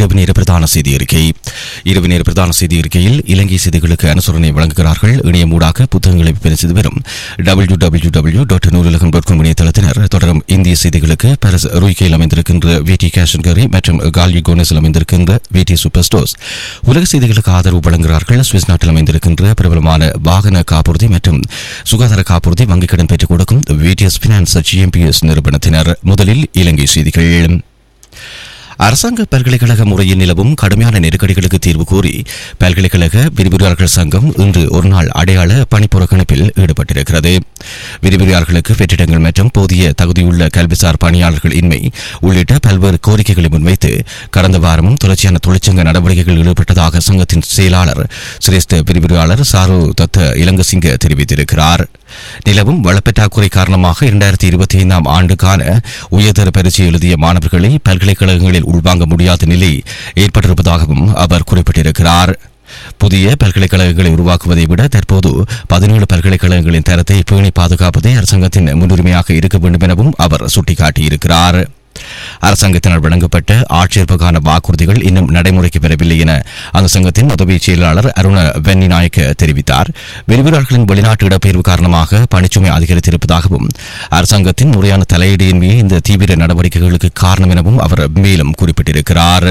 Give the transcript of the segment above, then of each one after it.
இரவு நேர பிரதான செய்தி அறிக்கை இரவு நேர பிரதான செய்தி அறிக்கையில் இலங்கை செய்திகளுக்கு அனுசரணை வழங்குகிறார்கள் இணையமூடாக புத்தகங்களை விற்பனை செய்து வரும் W W W dot Noolagam dot com இணையதளத்தினர் தொடரும் இந்திய செய்திகளுக்கு பாரிஸ் ரூய்கையில் அமைந்திருக்கின்ற விடி கேஷ் அண்ட் கரி மற்றும் காலி கோனஸில் அமைந்திருக்கின்ற விடி சூப்பர் ஸ்டோர்ஸ் உலக செய்திகளுக்கு ஆதரவு வழங்குகிறார்கள் சுவிஸ் நாட்டில் அமைந்திருக்கின்ற பிரபலமான வாகன காப்புறுதி மற்றும் சுகாதார காப்புறுதி வங்கிக் கடன் பெற்றுக் கொடுக்கும் விடிஎஸ் பினான்ஸ் ஜிஎம்பிஎஸ் நிறுவனத்தினர் முதலில் இலங்கை செய்திகள் அரசாங்க பல்கலைக்கழக முறையில் நிலவும் கடுமையான நெருக்கடிகளுக்கு தீர்வு கோரி பல்கலைக்கழக விரிவுரையாளர்கள் சங்கம் இன்று ஒருநாள் அடையாள பணிப்புறக்கணிப்பில் ஈடுபட்டிருக்கிறது விரிவுரையாளர்களுக்கு வெற்றிடங்கள் மற்றும் போதிய தகுதியுள்ள கல்விசார் பணியாளர்கள் இன்மை உள்ளிட்ட பல்வேறு கோரிக்கைகளை முன்வைத்து கடந்த வாரமும் தொடர்ச்சியான தொழிற்சங்க நடவடிக்கைகளில் ஈடுபட்டதாக சங்கத்தின் செயலாளர் சிரேஷ்ட விரிவுரையாளர் சாரு தத்த இலங்கசிங்க தெரிவித்திருக்கிறார் நிலவும் வளப்பற்றாக்குறை காரணமாக இரண்டாயிரத்தி இருபத்தி ஐந்தாம் ஆண்டுக்கான உயர்தர பரீட்சை எழுதிய மாணவர்களை பல்கலைக்கழகங்களில் உள்வாங்க முடியாத நிலை ஏற்பட்டிருப்பதாகவும் அவர் குறிப்பிட்டிருக்கிறார் புதிய பல்கலைக்கழகங்களை உருவாக்குவதை விட தற்போது பதினேழு பல்கலைக்கழகங்களின் தரத்தை பேணி பாதுகாப்பதே அரசாங்கத்தின் முன்னுரிமையாக இருக்க வேண்டும் எனவும் அவர் சுட்டிக்காட்டியிருக்கிறார் அரசாங்கத்தினால் வழங்கப்பட்ட ஆட்சேர்ப்புக்கான வாக்குறுதிகள் இன்னும் நடைமுறைக்கு வரவில்லை என அந்த சங்கத்தின் உதவி செயலாளர் அருண வென்னி நாயக்க தெரிவித்தார் விரிவுரையாளர்களின் வெளிநாட்டு இடப்பெயர்வு காரணமாக பணிச்சுமை அதிகரித்திருப்பதாகவும் அரசாங்கத்தின் முறையான தலையீடின்மையே இந்த தீவிர நடவடிக்கைகளுக்கு காரணம் எனவும் அவர் மேலும் குறிப்பிட்டிருக்கிறார்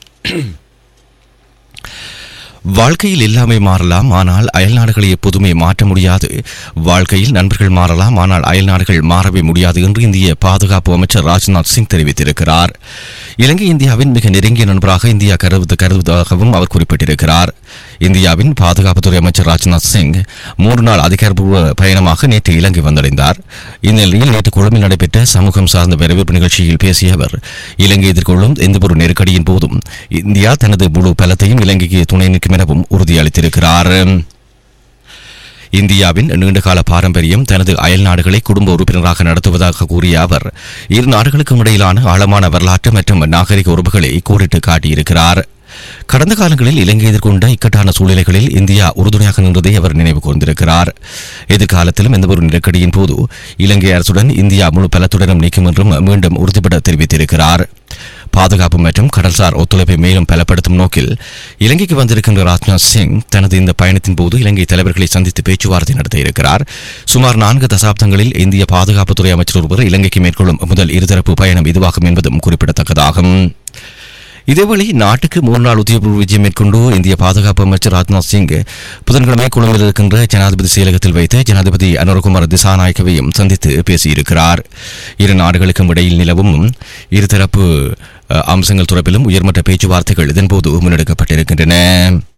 வாழ்க்கையில் எல்லாமே மாறலாம் ஆனால் அயல்நாடுகளை எப்போதுமே மாற்ற முடியாது வாழ்க்கையில் நண்பர்கள் மாறலாம் ஆனால் அயல்நாடுகள் மாறவே முடியாது என்று இந்திய பாதுகாப்பு அமைச்சர் ராஜ்நாத் சிங் தெரிவித்திருக்கிறார் இலங்கை இந்தியாவின் மிக நெருங்கிய நண்பராக இந்தியா கருது கருதுவதாகவும் அவர் குறிப்பிட்டிருக்கிறார் இந்தியாவின் பாதுகாப்புத்துறை அமைச்சர் ராஜ்நாத் சிங் மூன்று நாள் அதிகாரப்பூர்வ பயணமாக நேற்று இலங்கை வந்தடைந்தார் இந்நிலையில் நேற்று கொழும்பில் நடைபெற்ற சமூகம் சார்ந்த வரவேற்பு நிகழ்ச்சியில் பேசிய அவர் இலங்கை எதிர்கொள்ளும் எந்தவொரு நெருக்கடியின் போதும் இந்தியா தனது முழு பலத்தையும் இலங்கைக்கு துணை நிற்கும் எனவும் உறுதியளித்திருக்கிறார் இந்தியாவின் நீண்டகால பாரம்பரியம் தனது அயல் நாடுகளை குடும்ப உறுப்பினராக நடத்துவதாக கூறிய அவர் இரு நாடுகளுக்கும் இடையிலான ஆழமான வரலாற்று மற்றும் நாகரிக உறவுகளை கோடிட்டு காட்டியிருக்கிறார் கடந்த காலங்களில் இலங்கை எதிர்கொண்ட இக்கட்டான சூழ்நிலைகளில் இந்தியா உறுதுணையாக நின்றதை அவர் நினைவு கூர்ந்திருக்கிறார் எதிர்காலத்திலும் எந்தவொரு நெருக்கடியின் போது இலங்கை அரசுடன் இந்தியா முழு பலத்துடனும் நீக்கும் என்றும் மீண்டும் உறுதிபட தெரிவித்திருக்கிறார் பாதுகாப்பு மற்றும் கடல்சார் ஒத்துழைப்பை மேலும் பலப்படுத்தும் நோக்கில் இலங்கைக்கு வந்திருக்கின்ற ராஜ்நாத் சிங் தனது இந்த பயணத்தின் போது இலங்கை தலைவர்களை சந்தித்து பேச்சுவார்த்தை நடத்த இருக்கிறார் சுமார் நான்கு தசாப்தங்களில் இந்திய பாதுகாப்புத்துறை அமைச்சர் ஒருவர் இலங்கைக்கு மேற்கொள்ளும் முதல் இருதரப்பு பயணம் இதுவாகும் என்பதும் குறிப்பிடத்தக்கதாகும் இதேவேளை நாட்டுக்கு மூன்று நாள் உத்தியோகபூர்வ விஜயம் மேற்கொண்டு இந்திய பாதுகாப்பு அமைச்சர் ராஜ்நாத் சிங் புதன்கிழமை கொழும்பில் இருக்கின்ற ஜனாதிபதி செயலகத்தில் வைத்து ஜனாதிபதி அனுரகுமார் திசாநாயக்கவையும் சந்தித்து பேசியிருக்கிறார் இரு நாடுகளுக்கும் இடையில் நிலவும் இருதரப்பு அஹ், அம்சங்கள் தொடர்பிலும் உயர்மட்ட பேச்சுவார்த்தைகள் இதன்போது முன்னெடுக்கப்பட்டிருக்கின்றன